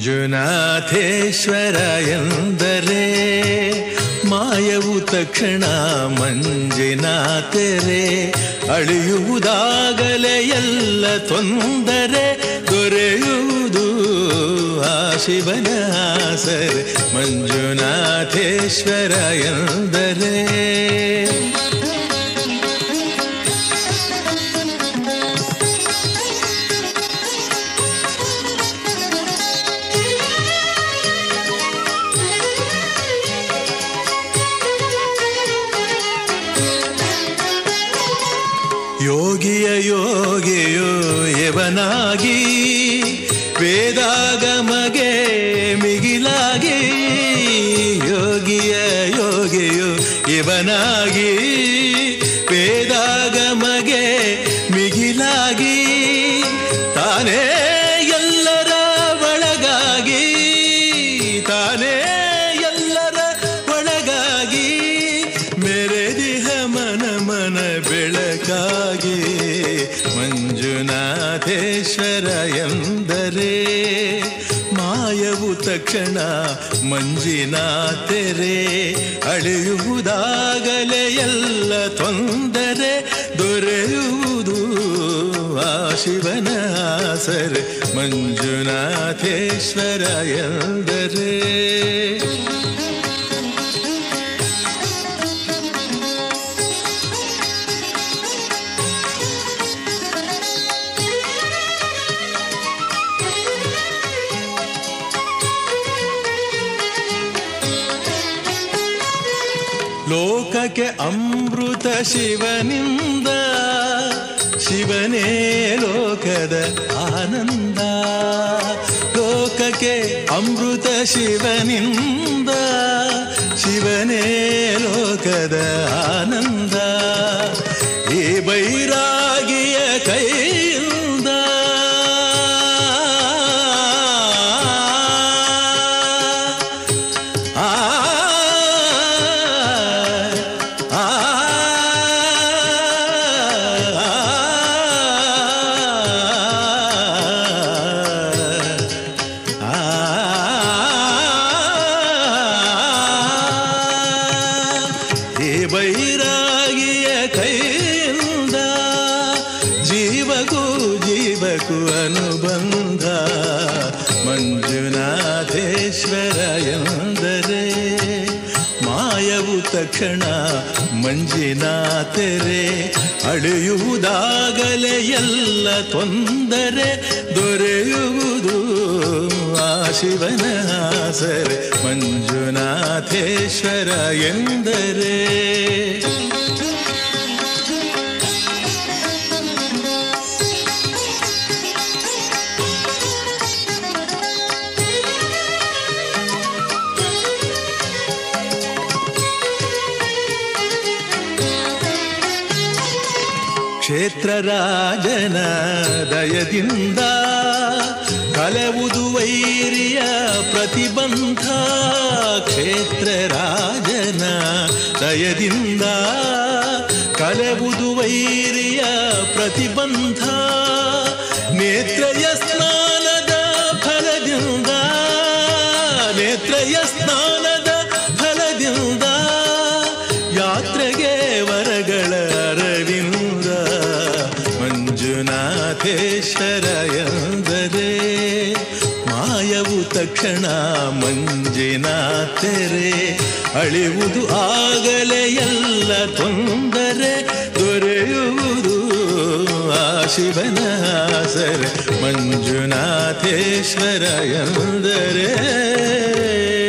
ಮಂಜುನಾಥೇಶ್ವರ ಎಂದರೆ ಮಾಯವು ತಕ್ಷಣ ಮಂಜಿನಾಥರೆ ಅಳಿಯುವುದಾಗಲೇ ಎಲ್ಲ ತೊಂದರೆ ದೊರೆಯುವುದು ಆ ಶಿವನ ಸರ್ ಮಂಜುನಾಥೇಶ್ವರ ಎಂದರೆ ಯೋಗಿಯ ಯೋಗಿಯೋ ಯವನಾಗಿ ವೇದಾಗಮಗೆ ಮಿಗಿಲಾಗಿ ಯೋಗಿಯ ಯೋಗಿಯೋ ಇವನಾಗಿ ವೇದಾಗಮಗೆ ಮಿಗಿಲಾಗಿ ತಾನೇ ಎಲ್ಲರ ಒಳಗಾಗಿ ತಾನೇ ಎಲ್ಲರ ಒಳಗಾಗಿ ಮೆರೆದಿಹ ಮನ ಮನ ಬೆಳಕಾಗಿ ಮಂಜುನಾಥೇಶ್ವರ ಎಂದರೆ ಮಾಯವು ತಕ್ಷಣ ಮಂಜಿನ ತೆರೆ ಅಳೆಯುವುದಾಗಲೇ ಎಲ್ಲ ತೊಂದರೆ ದೊರೆಯುವುದು ಆ ಶಿವನ ಸರ್ ಮಂಜುನಾಥೇಶ್ವರ ಎಂದರೆ ಲೋಕಕ್ಕೆ ಅಮೃತ ಶಿವನಿಂದ ಶಿವನೇ ಲೋಕದ ಆನಂದ ಲೋಕಕ್ಕೆ ಅಮೃತ ಶಿವನಿಂದ ಶಿವನೇ ಲೋಕದ ಆನಂದ ಈ ಬೈರಾಗಿಯ ಕೈಯಿಂದ ಆ ಆ ಈ ಬೈರಾಗಿಯ ಕೈಯಿಂದ ಜೀವಗೂ ಜೀವಕ್ಕೂ ಅನುಬಂಧ ಮಂಜುನಾಥೇಶ್ವರ ಎಂದರೆ ಮಾಯವು ತಕ್ಷಣ ಮಂಜಿನ ತೆರೆ ಅಳೆಯುವುದಾಗಲೇ ಎಲ್ಲ ತೊಂದರೆ ದೊರೆಯುವುದು ಆ ಶಿವನ ಸರ್ ಮಂಜುನಾಥೇಶ್ವರ ಎಂದರೆ ಕ್ಷೇತ್ರ ರಾಜನ ದಯದಿಂದ ಕಲವುದು ವೈರಿಯ ಪ್ರತಿಬಂಧ ಕ್ಷೇತ್ರ ರಾಜನ ದಯದಿಂದ ಕಲವುದು ವೈರಿಯ ಪ್ರತಿಬಂಧ ನೇತ್ರಯ ಸ್ನಾನದ ಫಲದಿಂದ ನೇತ್ರಯ ಸ್ನಾನದ ಫಲದಿಂದ ಯಾತ್ರೆಗೆ ವರಗಳ ಅರವಿಂದ ಮಂಜುನಾಥೇಶ್ವರ ಎಂದರೆ ಮಾಯವು ತಕ್ಷಣ ಮಂಜಿನ ತೆರೆ ಅಳಿವುದು ಆಗಲೇ ಎಲ್ಲ ತೊಂದರೆ ದೊರೆಯುವುದು ಆ ಶಿವನ ಸರ್ ಮಂಜುನಾಥೇಶ್ವರ ಎಂದರೆ